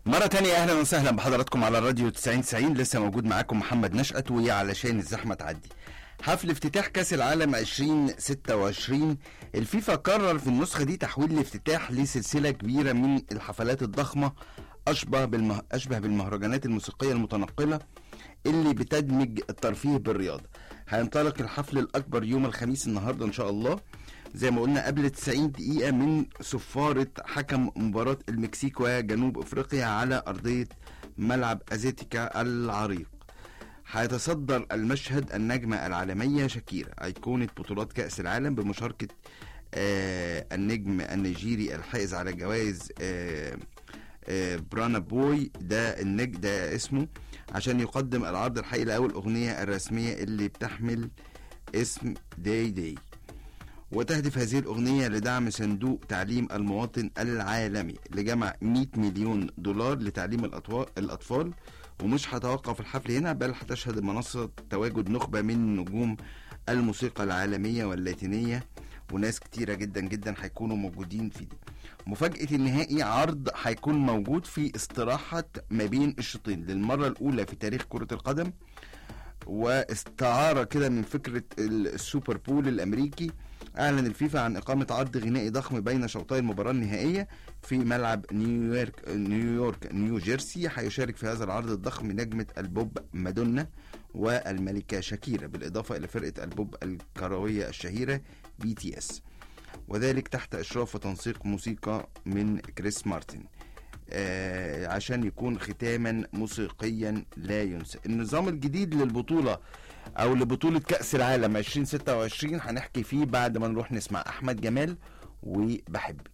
مرة تانية أهلا وسهلا بحضراتكم على الراديو 9090 لسه موجود معاكم محمد نشأت وهي علشان الزحمة تعدي حفل افتتاح كأس العالم 2026 الفيفا قرر في النسخة دي تحويل الافتتاح لسلسلة كبيرة من الحفلات الضخمة أشبه بالمه... أشبه بالمهرجانات الموسيقية المتنقلة اللي بتدمج الترفيه بالرياضة هينطلق الحفل الأكبر يوم الخميس النهاردة إن شاء الله زي ما قلنا قبل 90 دقيقة من صفارة حكم مباراة المكسيك وجنوب افريقيا على ارضية ملعب ازيتيكا العريق. هيتصدر المشهد النجمة العالمية شاكيرا أيقونة بطولات كأس العالم بمشاركة آه النجم النيجيري الحائز على جوائز آه آه برانا بوي ده النجم ده اسمه عشان يقدم العرض الحقيقي لأول أغنية الرسمية اللي بتحمل اسم داي داي وتهدف هذه الأغنية لدعم صندوق تعليم المواطن العالمي لجمع 100 مليون دولار لتعليم الأطوا- الأطفال ومش هتوقف الحفل هنا بل هتشهد المنصة تواجد نخبة من نجوم الموسيقى العالمية واللاتينية وناس كتيرة جدا جدا هيكونوا موجودين في دي مفاجأة النهائي عرض هيكون موجود في استراحة ما بين الشوطين للمرة الأولى في تاريخ كرة القدم واستعارة كده من فكرة السوبر بول الأمريكي أعلن الفيفا عن إقامة عرض غنائي ضخم بين شوطي المباراة النهائية في ملعب نيويورك نيويورك نيو جيرسي هيشارك في هذا العرض الضخم نجمة البوب مادونا والملكة شاكيرا بالإضافة إلى فرقة البوب الكروية الشهيرة بي تي اس وذلك تحت إشراف وتنسيق موسيقى من كريس مارتن آه عشان يكون ختاما موسيقيا لا ينسى النظام الجديد للبطولة او لبطولة كأس العالم 2026 هنحكي فيه بعد ما نروح نسمع احمد جمال وبحبك